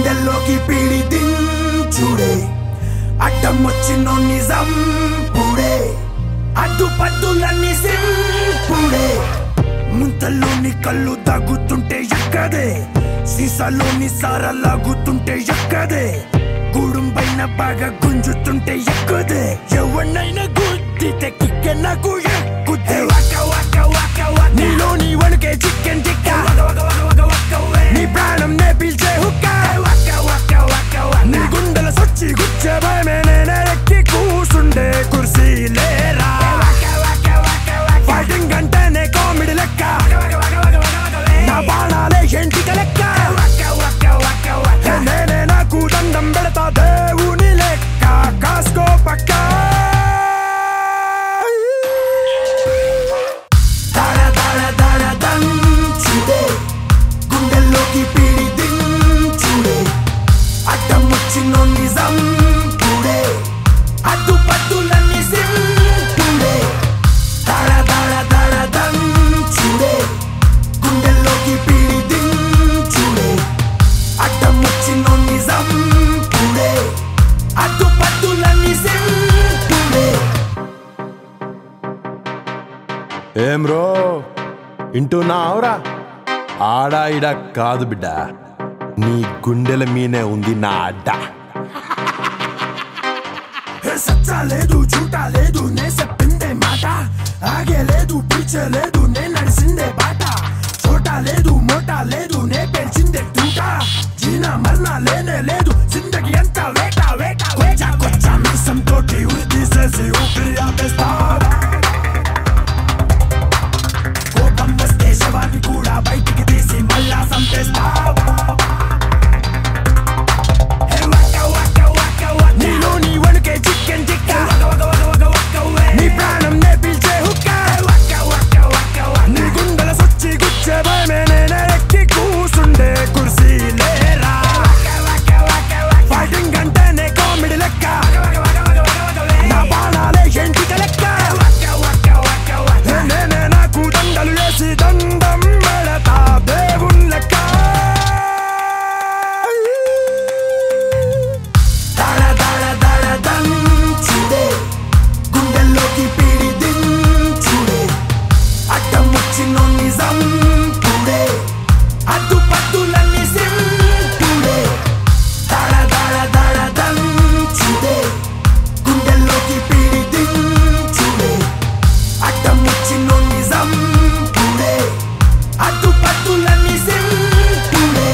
గుండెల్లోకి PD దించుడే అడ్డం వచ్చిన నిజం పుడే అడ్డు పద్దులన్నీ సింపుడే ముంతల్లోని కళ్ళు తగ్గుతుంటే ఎక్కదే సీసాలోని సార లాగుతుంటే ఎక్కదే గూడుం పైన బాగా గుంజుతుంటే ఎక్కుదే ఎవరినైనా గుద్దితే కిక్క నాకు ఎక్కుతే నీలోని వణుకే చికెన్ టిక్క నీ ప్రాణం నే పీల్చే హుక్క నీ గుండెల సొచ్చి గుచ్చే భయమే నేనే ఎక్కి కూసుండే కుర్సీ లేరా ఫైటింగ్ అంటేనే కామెడీ లెక్క నా బాణాలే ఎంటిక లెక్క నేనే నాకు దండం పెడతా దేవుని లెక్క కాసుకో పక్క దడ దడ దడ దంచుడే గుండెల్లోకి పీడి దించుడే అడ్డం వచ్చిన నిజం పుడే అడ్డు పట్టులన్నీ సింపుడే దడ దడ దడ దంచుడే గుండెల్లోకి పీడి దించుడే అడ్డం వచ్చిన నిజం పుడే అడ్డు పట్టులన్నీ సింపుడే ఏం రో వింటున్నావురా ఆడా ఇడ కాదు బిడ్డ నీ గుండెల మీనే ఉంది నా అడ్డ ఏ సచ్చా లేదు చూటా లేదు నే చెప్పిందే మాట ఆగే లేదు పీచే లేదు నే నడిసిందే బాట చోటా లేదు మోటా లేదు నే పెంచిందే తూట జీనా మరణా లేనే లేదు జిందగీ ఎంత వేట వేట వేట కొచ్చా మీసం తోటి ఉరి తీసేసి ఊపిరి ఆపేస్తా కోపం వస్తే శవాన్ని కూడా బయటికి తీసి మళ్ళా సంపేస్తా నీలో నీ వణుకే చికెన్ టిక్క నీ ప్రాణం నే పీల్చే హుక్క నీ గుండెల సొచ్చి గుచ్చే భయమే నేనే ఎక్కి కూసుండే కుర్సీ లేరా ఫైటింగ్ అంటేనే కామెడీ లెక్క నా బాణాలే ఎంటిక లెక్క నేనే నాకు దండలు వేసి దండం పెడతా దేవున్ లెక్క దడ దడ దడ దంచుడే గుండెల్లోకి పీడి దించుడే అడ్డం వచ్చిన నిజం పుడే అడ్డు పట్టులన్నీ సింపుడే దడ దడ దడ దంచుడే గుండెల్లోకి పీడి దించుడే అడ్డం వచ్చిన నిజం పుడే అడ్డు పట్టులన్నీ సింపుడే